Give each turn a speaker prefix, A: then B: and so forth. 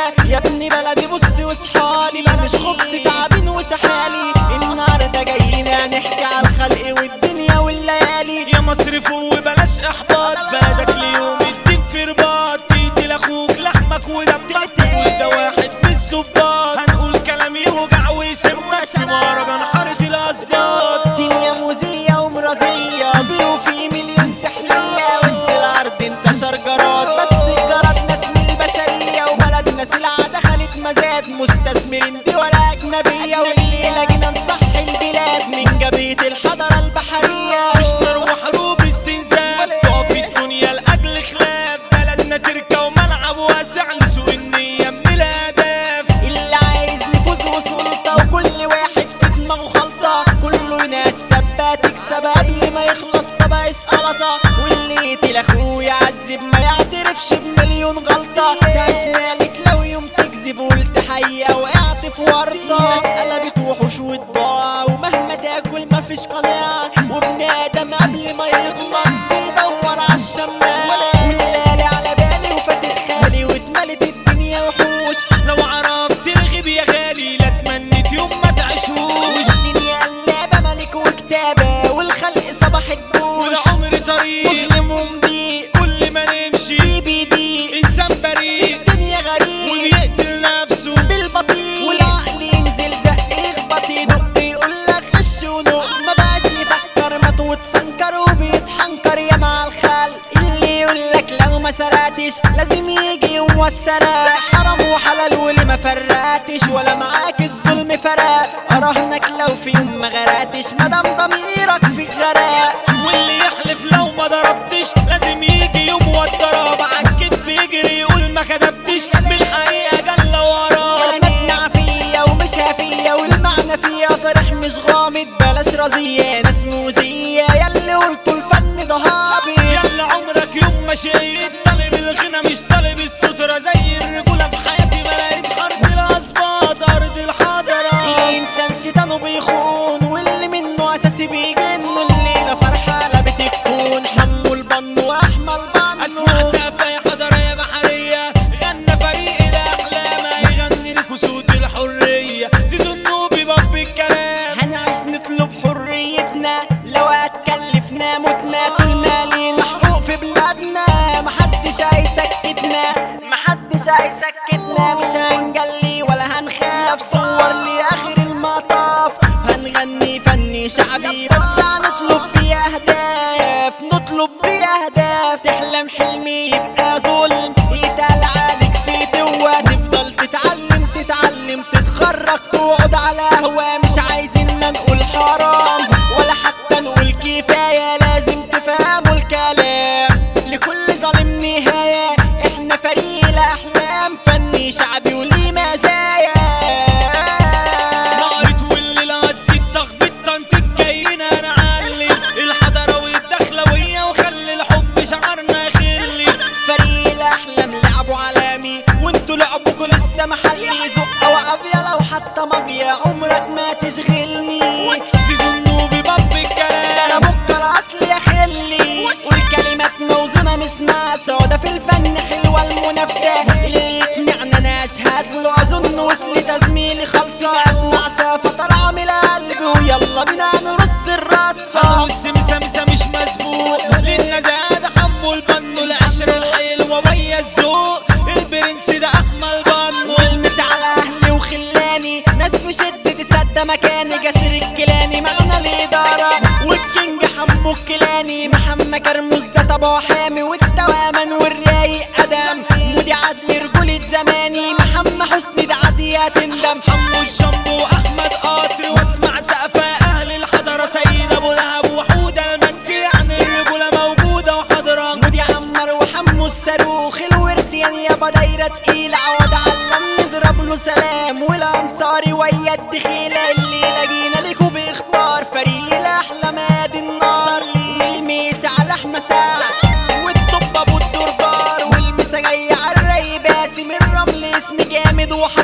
A: يا ابني بلدي بص واصحالي مش خبز تعبين وسحالي النهارده جايين نحكي على الخلق والدنيا والليالي
B: يا مصر فوق بلاش احباط بلدك ليوم الدين في رباط تقتل اخوك لحمك وده بتقتل وده واحد من الظباط هنقول كلام يوجع ويسمك في مهرجان حارة الاسباط
A: دنيا موزية ومرازية بيرو في مليون سحلية وسط الأرض انتشر جراد بس الجراد ناس من البشرية وبلدنا سلعة دخلت مزاد مستثمرين دي ولا أجنبية والليلة جينا نصحي البلاد من جبهة الحضارة البحرية
B: مش نار وحروب استنزاف تقف الدنيا لاجل خلاف بلدنا تركة وملعب واسع لسوء النية من الاهداف
A: اللي عايز نفوذ وسلطة وكل واحد في دماغه خلطة كله ناس سبات تكسب قبل ما يخلص طبق السلطة واللي يقتل اخوه يعذب ما يعترفش بمليون غلطة تعيش مالك لو يوم تكذب وقلت حقيقة وقعت في ورطة ناس قلبت وحوش وطباع ومهما تاكل مفيش قناعة وابن ادم قبل ما يغلط بيدور عالشماعة والليالي على بالي وفاتت خالي واتملت الدنيا وحوش
B: لو عرفت الغيب يا غالي لا تمنيت يوم ما تعيشوش
A: والدنيا قلابة ملك وكتابة والخلق صباح الدوش
B: والعمر طريق
A: مظلم ومضيق
B: كل ما نمشي
A: في بيضيق
B: انسان بريء
A: الدنيا غريب
B: وبيقتل نفسه
A: بالبطيء والعقل ينزل زق يخبط يدق يقولك غش ونق ما بقاش يفكر مات وتسنكر وبيتحنكر يا مع الخلق اللي يقولك لو ما سرقتش لازم يجي يوم والسرق حرام وحلال واللي ما فرقتش ولا معاك الظلم فرق اراهنك لو في يوم ما غرقتش مادام ضميرك في غرق
B: واللي يحلف لو ما ضربتش لازم يجي يوم والضرب عالكتف يجري يقول ما كدبتش بالحقيقة جل وراه
A: كلماتنا عافية ومش هافية والمعنى فيها صريح مش غامض بلاش رزية ناس موزية ياللي قلتوا الفن ده هابط
B: يلا عمرك يوم ما شقيت طالب الغنى مش طالب السترة زي الرجولة في حياتي ما لقيت أرض الأسباط أرض الحضرة
A: الإنسان شيطانه بيخون واللي منه أساسي بيجن الليلة فرحة لا بتكون حمو البن وأحمى
B: اسمع
A: البن
B: سقفة يا حضرة يا بحرية غنى فريق الأحلام يغني لكم صوت الحرية زيزو النوبي باب الكلام
A: هنعيش نطلب حريتنا لو هتكلفنا متنا طول ما لينا حقوق في بلادنا محدش هيسكتنا محدش هيسكتنا مش هنجلي ولا هنخاف صور لي اخر المطاف هنغني فني شعبي بس هنطلب بيه اهداف نطلب بيه اهداف تحلم حلمي يبقى ظلم يتقال عليك في توه تفضل تتعلم تتعلم تتخرج تقعد على قهوه مش عايزين نقول حرام ولا حتى نقول كفايه لازم تفهموا الكلام لكل ظالم نهايه احنا فريق الاحلام فني شعبي وليه مزايا
B: نارت والليلة هتزيد تخبيط طنطك جايين هنعلم الحضرة والدخلوية وخلي الحب شعرنا يخلي
A: فريق الاحلام لعبوا عالمي وانتوا لعبكوا لسه محلي زقه وعافيه لو حتى مافيا عمرك ما تشغلني
B: زيزو النوبي باب
A: ده انا
B: الكلام
A: بكره اصل يا خلي والكلمات موزونه مش ناقصه وده في الفن حلوه المنافسه اللي يقنعنا ناس هاتله اظن وصلت يا زميلي خلصه اسمع سافه طالعه من قلبي ويلا بينا نرص الرصه
B: بص مسامسة مش مسبوق للنزاهة حمو البن العشرة الحلوة ويا الذوق البرنس ده أحمى البن
A: والمس على اهلي وخلاني ناس في شدة تصدى مكاني جاسر الكيلاني معنا الاداره والكينج حمو الكيلاني محمد كرموز ده طبعه حامي والتوامن والرايق ادم مودي عدلي رجولة زماني محمد حسني ده عادي تندم
B: حمو الشامبو أحمد قاطر واسمع سقفة أهل الحضرة سيد أبو لهب وحودة المنسي يعني الرجولة موجودة وحاضرة
A: مودي عمر وحمو الصاروخ الورديان يابا دايرة تقيلة عوض علم نضرب له سلام والانصاري ويا الدخيلة الليلة جينا ليكوا بيختار فريق الاحلام ادي النار الميس على احمى سعد والطب ابو الدردار والمسا جاي على الري باسم الرمل اسم جامد وحاضر